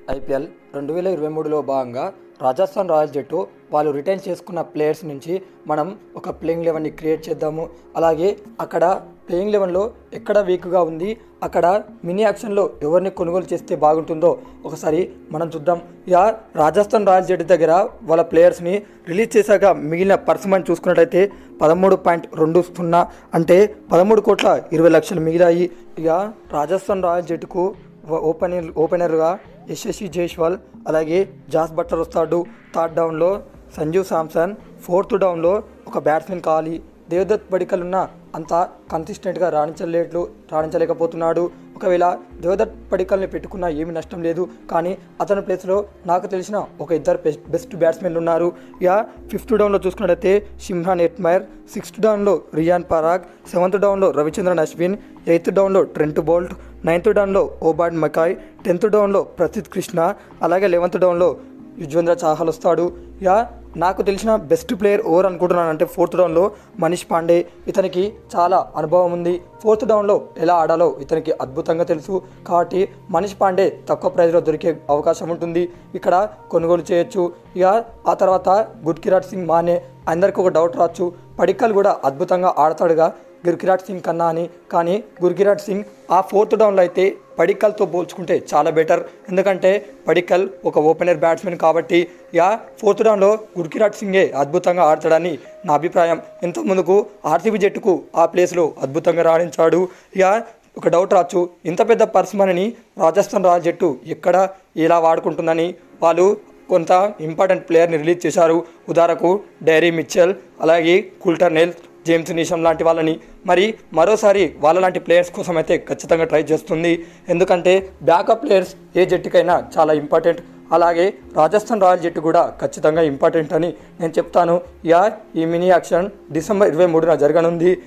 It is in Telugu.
ఐపీఎల్ రెండు వేల ఇరవై మూడులో భాగంగా రాజస్థాన్ రాయల్స్ జట్టు వాళ్ళు రిటైన్ చేసుకున్న ప్లేయర్స్ నుంచి మనం ఒక ప్లేయింగ్ లెవెన్ని క్రియేట్ చేద్దాము అలాగే అక్కడ ప్లేయింగ్ లెవెన్లో ఎక్కడ వీక్గా ఉంది అక్కడ మినీ యాక్షన్లో ఎవరిని కొనుగోలు చేస్తే బాగుంటుందో ఒకసారి మనం చూద్దాం ఇక రాజస్థాన్ రాయల్స్ జట్టు దగ్గర వాళ్ళ ప్లేయర్స్ని రిలీజ్ చేశాక మిగిలిన పర్సమని చూసుకున్నట్టయితే పదమూడు పాయింట్ రెండు సున్నా అంటే పదమూడు కోట్ల ఇరవై లక్షలు మిగిలాయి ఇక రాజస్థాన్ రాయల్స్ జట్టుకు ఓపెనర్ ఓపెనర్గా యశస్వి జైస్వాల్ అలాగే జాస్ బట్లర్ వస్తాడు థర్డ్ డౌన్లో సంజు శాంసన్ ఫోర్త్ డౌన్లో ఒక బ్యాట్స్మెన్ కావాలి దేవదత్ పడికల్ ఉన్న అంత కన్సిస్టెంట్గా రాణించలేట్లు రాణించలేకపోతున్నాడు ఒకవేళ దేవదత్ పడికల్ని పెట్టుకున్నా ఏమీ నష్టం లేదు కానీ అతని ప్లేస్లో నాకు తెలిసిన ఒక ఇద్దరు బెస్ట్ బెస్ట్ బ్యాట్స్మెన్లు ఉన్నారు ఇక ఫిఫ్త్ డౌన్లో చూసుకున్నట్టయితే షిమ్హాన్ ఎట్మైర్ సిక్స్త్ డౌన్లో రియాన్ పరాగ్ సెవెంత్ డౌన్లో రవిచంద్రన్ అశ్విన్ ఎయిత్ డౌన్లో ట్రెంట్ బోల్ట్ నైన్త్ డౌన్లో ఓబాడ్ మకాయ్ టెన్త్ డౌన్లో ప్రసిద్ కృష్ణ అలాగే లెవెంత్ డౌన్లో యుజ్వేంద్ర చాహల్ వస్తాడు ఇక నాకు తెలిసిన బెస్ట్ ప్లేయర్ ఓవర్ అనుకుంటున్నాను అంటే ఫోర్త్ డౌన్లో మనీష్ పాండే ఇతనికి చాలా అనుభవం ఉంది ఫోర్త్ డౌన్లో ఎలా ఆడాలో ఇతనికి అద్భుతంగా తెలుసు కాబట్టి మనీష్ పాండే తక్కువ ప్రైజ్లో దొరికే అవకాశం ఉంటుంది ఇక్కడ కొనుగోలు చేయొచ్చు ఇక ఆ తర్వాత గుడ్కిరాట్ సింగ్ మానే అందరికీ ఒక డౌట్ రావచ్చు పడిక్కల్ కూడా అద్భుతంగా ఆడతాడుగా గుర్కిరాట్ సింగ్ కన్నా అని కానీ గుర్కిరాట్ సింగ్ ఆ ఫోర్త్ డౌన్లో అయితే పడిక్కల్తో పోల్చుకుంటే చాలా బెటర్ ఎందుకంటే పడిక్కల్ ఒక ఓపెనర్ బ్యాట్స్మెన్ కాబట్టి ఇక ఫోర్త్ డౌన్లో గుర్కిరాట్ సింగే అద్భుతంగా ఆడతాడని నా అభిప్రాయం ఇంత ముందుకు ఆర్సీబీ జట్టుకు ఆ ప్లేస్లో అద్భుతంగా రాణించాడు ఇక ఒక డౌట్ రావచ్చు ఇంత పెద్ద పర్సమని రాజస్థాన్ రాయల్ జట్టు ఎక్కడ ఎలా వాడుకుంటుందని వాళ్ళు కొంత ఇంపార్టెంట్ ప్లేయర్ని రిలీజ్ చేశారు ఉదాహరణకు డైరీ మిచ్చల్ అలాగే కుల్టర్ నెల్ జేమ్స్ నీషం లాంటి వాళ్ళని మరి మరోసారి వాళ్ళ లాంటి ప్లేయర్స్ కోసం అయితే ఖచ్చితంగా ట్రై చేస్తుంది ఎందుకంటే బ్యాకప్ ప్లేయర్స్ ఏ జట్టుకైనా చాలా ఇంపార్టెంట్ అలాగే రాజస్థాన్ రాయల్ జట్టు కూడా ఖచ్చితంగా ఇంపార్టెంట్ అని నేను చెప్తాను యా ఈ మినీ యాక్షన్ డిసెంబర్ ఇరవై మూడున జరగనుంది